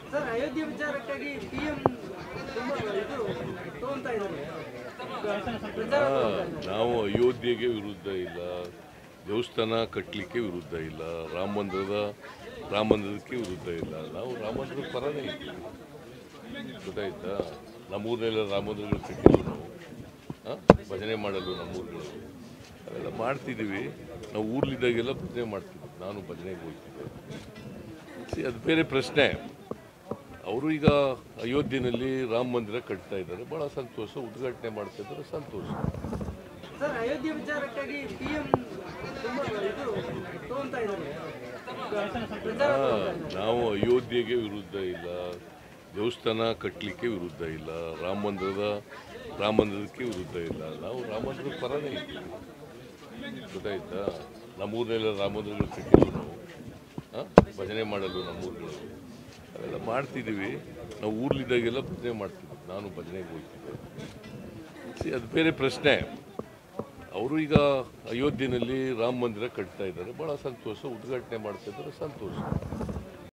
Sir Ayodhya ವಿಚಾರಕ್ಕಾಗಿ PM ತುಂಬಾ ಇದು ತಗೊಂತಾ ಇದ್ದಾರೆ ಪ್ರಚಾರ ಆ, ನಾವು ಅಯೋಧ್ಯೆಗೆ ವಿರುದ್ಧ ಇಲ್ಲ ದೇವಸ್ಥಾನ ಕಟ್ಟಲಿಕ್ಕೆ ವಿರುದ್ಧ ಇಲ್ಲ ರಾಮ ಮಂದಿರದ ರಾಮ ಮಂದಿರಕ್ಕೆ ವಿರುದ್ಧ ಇಲ್ಲ ನಾವು ರಾಮ ಮಂದಿರದ ಪರನೇ ಇದ್ದೀವಿ ಗೊತ್ತಾಯ್ತಾ ನಮ್ಮೂರನ್ನೆಲ್ಲ ರಾಮ ಮಂದಿರಗಳು ಕಟ್ಟಿಲ್ಲ ನಾವು ಆ? ಭಜನೆ ಮಾಡಲು ನಮ್ಮೂರುಗಳು ಅವೆಲ್ಲ ಮಾಡ್ತಿದ್ದೀವಿ ನಾವು ಊರ್ಲಿದ್ದಾಗೆಲ್ಲ ಭಜನೆ ಮಾಡ್ತಿದ್ವಿ ನಾನು ಭಜನೆಗೆ ಹೋಗ್ತಿದ್ದೆ See, ಅದು ಬೇರೆ ಪ್ರಶ್ನೆ ಅವರು ಈಗ ಅಯೋಧ್ಯೆಯಲ್ಲಿ ರಾಮ ಮಂದಿರ ಕಟ್ತಾ ಇದ್ದಾರೆ ಭಾಳ ಸಂತೋಷ ಉದ್ಘಾಟನೆ ಮಾಡ್ತಾ ಇದ್ದಾರೆ ಸಂತೋಷ ಸರ್ ಅಯೋಧ್ಯೆ ವಿಚಾರಕ್ಕಾಗಿ ಪಿಎಂ ತುಂಬಾ ಇದು ತಗೊಂತಾ ಇದ್ದಾರೆ ಪ್ರಚಾರ ಆ, ನಾವು ಅಯೋಧ್ಯೆಗೆ ವಿರುದ್ಧ ಇಲ್ಲ ದೇವಸ್ಥಾನ ಕಟ್ಟಲಿಕ್ಕೆ ವಿರುದ್ಧ ಇಲ್ಲ ರಾಮ ಮಂದಿರದ ರಾಮ ಮಂದಿರಕ್ಕೆ ವಿರುದ್ಧ ಇಲ್ಲ ನಾವು ರಾಮ ಮಂದಿರದ ಪರನೇ ಇದ್ದೀವಿ ಗೊತ್ತಾಯ್ತಾ ನಮ್ಮೂರನ್ನೆಲ್ಲ ರಾಮ ಮಂದಿರಗಳು ಕಟ್ಟಿಲ್ಲ ನಾವು ಆ? ಭಜನೆ ಮಾಡಲು ನಮ್ಮೂರುಗಳು ಅವೆಲ್ಲ ಮಾಡ್ತಿದ್ದೀವಿ ನಾವು ಊರ್ಲಿದ್ದಾಗೆಲ್ಲ ಭಜನೆ ಮಾಡ್ತಿದ್ವಿ ನಾನು ಭಜನೆಗೆ ಹೋಗ್ತಿದ್ದೆ See, ಅದು ಬೇರೆ ಪ್ರಶ್ನೆ ಅವರು ಈಗ ಅಯೋಧ್ಯೆಯಲ್ಲಿ ರಾಮ ಮಂದಿರ ಕಟ್ತಾ ಇದ್ದಾರೆ ಭಾಳ ಸಂತೋಷ ಉದ್ಘಾಟನೆ ಮಾಡ್ತಾ ಇದ್ದಾರೆ ಸಂತೋಷ